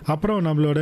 அப்புறம் நம்மளோட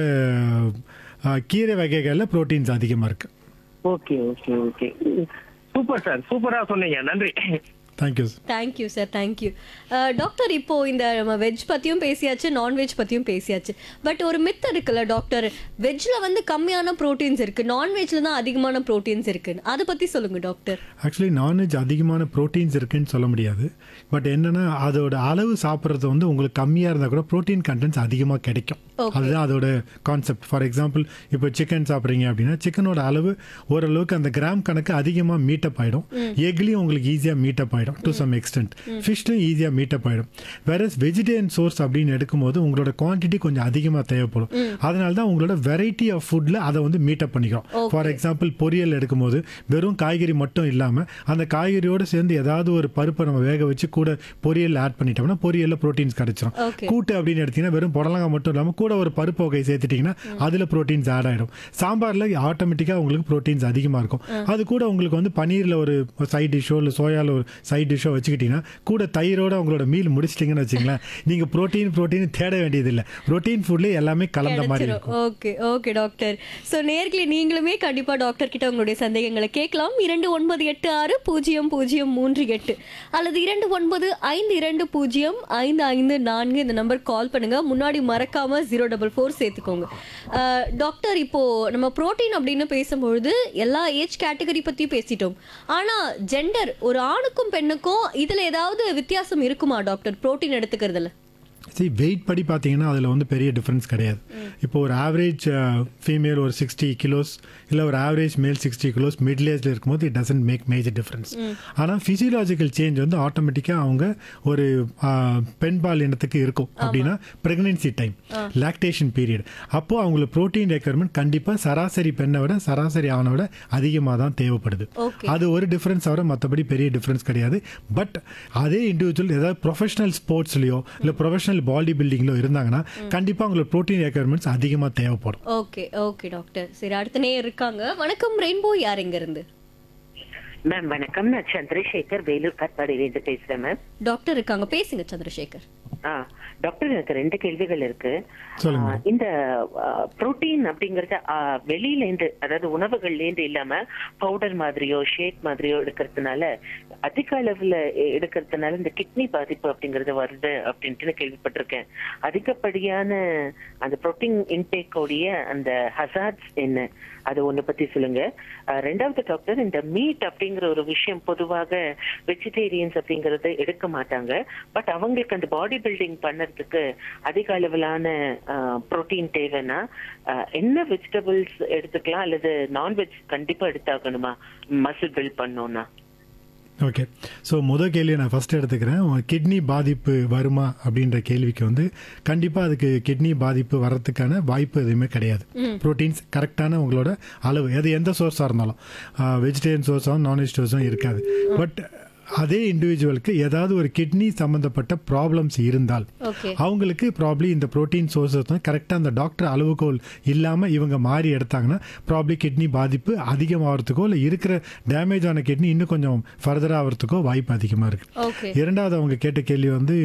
அஹ், கீரை வகைகளில் ப்ரோட்டீன்ஸ் அதிகமாக இருக்குது okay okay okay super sir சூப்பரா சொன்னீங்க நன்றி thank you thank you sir thank you doctor இப்போ இந்த நம்ம வெஜ் பத்தியும் பேசியாச்சு நான்வெஜ் பத்தியும் பேசியாச்சு பட் ஒரு மித் இருக்குல்ல டாக்டர் வெஜ்ல வந்து கம்மியான ப்ரோட்டீன்ஸ் இருக்கு நான்வெஜ்ல தான் அதிகமான ப்ரோட்டீன்ஸ் இருக்குன்னு அதை பத்தி சொல்லுங்க டாக்டர் ஆக்சுவலி நான்வெஜ் அதிகமான ப்ரோட்டீன்ஸ் இருக்குன்னு சொல்ல முடியாது பட் என்னன்னா அதோட அளவு சாப்பிட்றது வந்து உங்களுக்கு கம்மியாக இருந்தால் கூட ப்ரோட்டீன் கண்டென்ட்ஸ் அதிகமாக கிடைக்கும் Okay. அதுதான் அதோட கான்செப்ட் ஃபார் எக்ஸாம்பிள் இப்போ சிக்கன் சாப்பிட்றீங்க அப்படின்னா சிக்கனோட அளவு ஓரளவுக்கு அந்த கிராம் கணக்கு அதிகமாக மீட்டப் ஆகிடும் எக்லேயும் உங்களுக்கு ஈஸியாக மீட்டப் ஆகிடும் டு சம் எக்ஸ்டென்ட் ஃபிஷ்லையும் ஈஸியாக மீட்டப் ஆகிடும் வேற வெஜிடேரியன் சோர்ஸ் அப்படின்னு எடுக்கும்போது உங்களோட குவான்டிட்டி கொஞ்சம் அதிகமாக தேவைப்படும் அதனால தான் உங்களோட வெரைட்டி ஆஃப் ஃபுட்டில் அதை வந்து மீட்டப் பண்ணிக்கிறோம் ஃபார் எக்ஸாம்பிள் பொரியல் எடுக்கும்போது வெறும் காய்கறி மட்டும் இல்லாமல் அந்த காய்கறியோடு சேர்ந்து ஏதாவது ஒரு பருப்பை நம்ம வேக வச்சு கூட பொரியல் ஆட் பண்ணிட்டோம்னா பொரியலில் ப்ரோட்டீன்ஸ் கிடைச்சிரும் Okay. கூட்டு அப்படின்னு எடுத்தீங்கன்னா வெறும் புடலங்காய் மட்டும் இல்லாமல் கூட ஒரு பருப்பு வகை சேர்த்துட்டீங்கன்னா அதில் ப்ரோட்டீன்ஸ் ஆட் ஆகிடும் சாம்பாரில் ஆட்டோமேட்டிக்காக உங்களுக்கு ப்ரோட்டீன்ஸ் அதிகமாக இருக்கும் அது கூட உங்களுக்கு வந்து பன்னீரில் ஒரு சைட் டிஷ்ஷோ இல்லை சோயாவில் ஒரு சைட் டிஷ்ஷோ வச்சுக்கிட்டீங்கன்னா கூட தயிரோட உங்களோட மீல் முடிச்சிட்டிங்கன்னு வச்சுங்களேன் நீங்கள் ப்ரோட்டீன் ப்ரோட்டீன் தேட வேண்டியதில்லை ப்ரோட்டீன் ஃபுட்லேயே எல்லாமே கலந்த மாதிரி இருக்கும் ஓகே ஓகே டாக்டர் ஸோ நேர்களே நீங்களுமே கண்டிப்பா டாக்டர் கிட்ட உங்களுடைய சந்தேகங்களை கேட்கலாம் இரண்டு ஒன்பது எட்டு ஆறு பூஜ்ஜியம் பூஜ்ஜியம் மூன்று எட்டு அல்லது இரண்டு ஒன்பது ஐந்து இரண்டு பூஜ்ஜியம் ஐந்து ஐந்து நான்கு இந்த நம்பர் கால் பண்ணுங்க முன்னாடி மறக்காம ஜீரோ டபுள் ஃபோர் சேர்த்துக்கோங்க அஹ், டாக்டர் இப்போ நம்ம புரோட்டீன் அப்படின்னு பேசும்பொழுது எல்லா ஏஜ் கேட்டகரி பத்தி பேசிட்டோம் ஆனா ஜெண்டர் ஒரு ஆணுக்கும் பெண்ணுக்கும் இதுல ஏதாவது வித்தியாசம் இருக்குமா டாக்டர் புரோட்டீன் எடுத்துக்கிறதுல சரி வெயிட் படி பார்த்தீங்கன்னா அதில் வந்து பெரிய டிஃப்ரென்ஸ் கிடையாது இப்போ ஒரு ஆவரேஜ் ஃபீமேல் ஒரு சிக்ஸ்டி கிலோஸ் இல்லை ஒரு average male sixty kilos middle ஏஜில் இருக்கும்போது it doesn't make major difference ஆனால் ஃபிசியலாஜிக்கல் சேஞ்ச் வந்து ஆட்டோமேட்டிக்காக அவங்க ஒரு ஆஹ், பெண் பால் இனத்துக்கு இருக்கும் அப்படின்னா ப்ரெக்னென்சி டைம் லாக்டேஷன் பீரியட் அப்போது அவங்களுக்கு ப்ரோட்டீன் ரெக்குயர்மெண்ட் கண்டிப்பாக சராசரி பெண்ணை விட சராசரி ஆணை விட அதிகமாக தான் தேவைப்படுது Okay. அது ஒரு டிஃப்ரென்ஸ் தவிர மற்றபடி பெரிய டிஃப்ரென்ஸ் கிடையாது பட் அதே இண்டிவிஜுவல் ஏதாவது ப்ரொஃபஷனல் ஸ்போர்ட்ஸ்லையோ இல்லை ப்ரொஃபஷனல் பாடி பில்டிங்லோ இருந்தாங்கன்னா கண்டிப்பாக அவங்களுக்கு ப்ரோட்டீன் ரெக்குயர்மெண்ட்ஸ் அதிகமாக தேவைப்படும் ஓகே ஓகே டாக்டர் சரி அடுத்த நேரம் இருக்காங்க வணக்கம் ரெயின்போ யார் எங்க இருந்து மேம் வணக்கம் நான் சந்திரசேகர் வேலூர் காட்பாடியிலிருந்து பேசுறேன் மேம் டாக்டர் இருக்காங்க பேசுங்க சந்திரசேகர் ஆ டாக்டர் எனக்கு ரெண்டு கேள்விகள் இருக்கு சொல்லுங்க. ஆ, இந்த புரோட்டீன் அப்படிங்கறது ஆ, வெளியில இருந்து அதாவது உணவுகள்ல இருந்து இல்லாம பவுடர் மாதிரியோ ஷேக் மாதிரியோ எடுக்கிறதுனால அதிக அளவுல எ- எடுக்கிறதுனால இந்த கிட்னி பாதிப்பு அப்படிங்கறது வருது அப்படின்ட்டு நான் கேள்விப்பட்டிருக்கேன் அதிகப்படியான அந்த புரோட்டீன் இன்டேக்கோடைய அந்த ஹசார்ட்ஸ் என்ன அது ஒண்ணு பத்தி சொல்லுங்க ஆ, ரெண்டாவது டாக்டர் இந்த மீட் அப்படிங்கிற ஒரு விஷயம் பொதுவாக வெஜிடேரியன்ஸ் அப்படிங்கறத எடுக்க மாட்டாங்க பட் அவங்களுக்கு அந்த பாடி பில்டிங் பண்ணறதுக்கு அதிக அளவிலான புரோட்டீன் தேவைன்னா ஆ, என்ன வெஜிடபிள்ஸ் எடுத்துக்கலாம் அல்லது நான்வெஜ் கண்டிப்பா எடுத்தாகணுமா மசில் பில்ட் பண்ணோம்னா ஓகே ஸோ முதல் கேள்வியை நான் ஃபர்ஸ்ட் எடுத்துக்கிறேன் கிட்னி பாதிப்பு வருமா அப்படின்ற கேள்விக்கு வந்து கண்டிப்பாக அதுக்கு கிட்னி பாதிப்பு வர்றதுக்கான வாய்ப்பு எதுவுமே கிடையாது ப்ரோட்டீன்ஸ் கரெக்டான உங்களோட அளவு அது எந்த சோர்ஸாக இருந்தாலும் வெஜிடேரியன் சோர்ஸாகவும் நான் சோர்ஸும் இருக்காது பட் அதே இண்டிவிஜுவலுக்கு ஏதாவது ஒரு கிட்னி சம்மந்தப்பட்ட ப்ராப்ளம்ஸ் இருந்தால் ஓகே அவங்களுக்கு ப்ராப்ளி இந்த ப்ரோட்டீன் சோர்சஸ் தான் கரெக்டாக அந்த டாக்டர் அளவுகோல் இல்லாமல் இவங்க மாறி எடுத்தாங்கன்னா ப்ராப்ளி கிட்னி பாதிப்பு அதிகமாகிறதுக்கோ இல்லை இருக்கிற டேமேஜ் ஆன கிட்னி இன்னும் கொஞ்சம் ஃபர்தர் ஆகிறதுக்கோ வாய்ப்பு அதிகமாக இருக்குது ஓகே இரண்டாவது அவங்க கேட்ட கேள்வி வந்து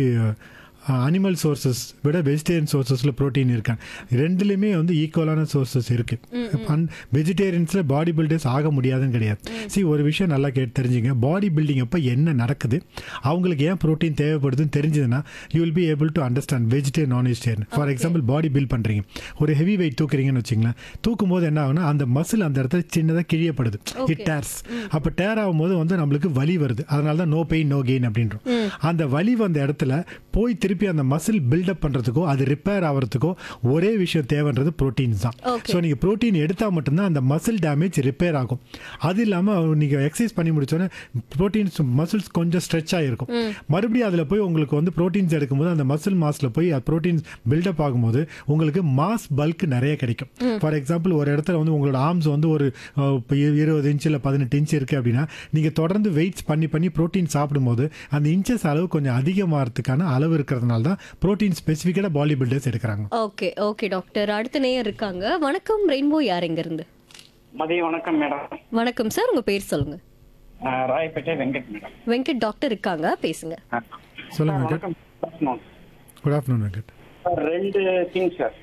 அனிமல் சோர்சஸ் விட வெஜிடேரியன் சோர்சஸில் ப்ரோட்டீன் இருக்காங்க ரெண்டுலேயுமே வந்து ஈக்குவலான சோர்சஸ் இருக்குது வெஜிடேரியன்ஸில் பாடி பில்டர்ஸ் ஆக முடியாதுன்னு கிடையாது சரி ஒரு விஷயம் நல்லா கேட்டு தெரிஞ்சுங்க பாடி பில்டிங் அப்போ என்ன நடக்குது அவங்களுக்கு ஏன் ப்ரோட்டீன் தேவைப்படுதுன்னு தெரிஞ்சதுன்னா you will be able to understand vegetarian non vegetarian for example body build பண்ணுறீங்க ஒரு ஹெவி வெயிட் தூக்குறீங்கன்னு வச்சுங்களேன் தூக்கும் போது என்ன ஆகுனா அந்த மசில் அந்த இடத்துல சின்னதாக கிழியப்படுது இட் டேர்ஸ் அப்போ டேர் ஆகும்போது வந்து நம்மளுக்கு வலி வருது அதனால தான் நோ பெயின் நோ கெயின் அப்படின்றோம் அந்த வலி வந்த இடத்துல போய் திருப்பி அந்த மசில் பில்டப் பண்ணுறதுக்கோ அது ரிப்பேர் ஆகிறதுக்கோ ஒரே விஷயம் தேவைன்றது ப்ரோட்டீன்ஸ் தான் Okay. ஸோ நீங்கள் ப்ரோட்டீன் எடுத்தால் மட்டும்தான் அந்த மசில் டேமேஜ் ரிப்பேர் ஆகும் அது இல்லாமல் நீங்கள் எக்ஸசைஸ் பண்ணி முடிச்சோன்னே ப்ரோட்டீன்ஸ் மசில்ஸ் கொஞ்சம் ஸ்ட்ரெச் ஆகிருக்கும் மறுபடியும் அதில் போய் உங்களுக்கு வந்து ப்ரோட்டீன்ஸ் எடுக்கும்போது அந்த மசில் மாஸில் போய் ப்ரோட்டீன்ஸ் பில்டப் ஆகும்போது உங்களுக்கு மாஸ் பல்க் நிறைய கிடைக்கும் ஃபார் எக்ஸாம்பிள் ஒரு இடத்துல வந்து உங்களோட ஆர்ம்ஸ் வந்து ஒரு அஹ், இப்ப இரு- இருபது இன்ச் இல்லை பதினெட்டு இன்ச் இருக்குது அப்படின்னா நீங்கள் தொடர்ந்து வெயிட்ஸ் பண்ணி பண்ணி ப்ரோட்டீன் சாப்பிடும்போது அந்த இன்ச்சஸ் அளவு கொஞ்சம் அதிகமாகிறதுக்கான அளவு இருக்கிறதுனால தான் ப்ரோட்டீன் ஸ்பெசிஃபிக்காக பாடி பில்டர்ஸ் எடுக்கிறாங்க ஓகே ஓகே டாக்டர் அடுத்த நேரம் இருக்காங்க வணக்கம் ரெயின்போ யார் எங்க இருந்து மதிய வணக்கம் மேடம் வணக்கம் சார் உங்க பேர் சொல்லுங்க நான் ராயப்பேட்டை வெங்கட் மேடம் வெங்கட் டாக்டர் இருக்காங்க பேசுங்க சொல்லுங்க சார், வெங்கட் வணக்கம் afternoon. Good afternoon Venkat sir ரெண்டு திங்ஸ் சார்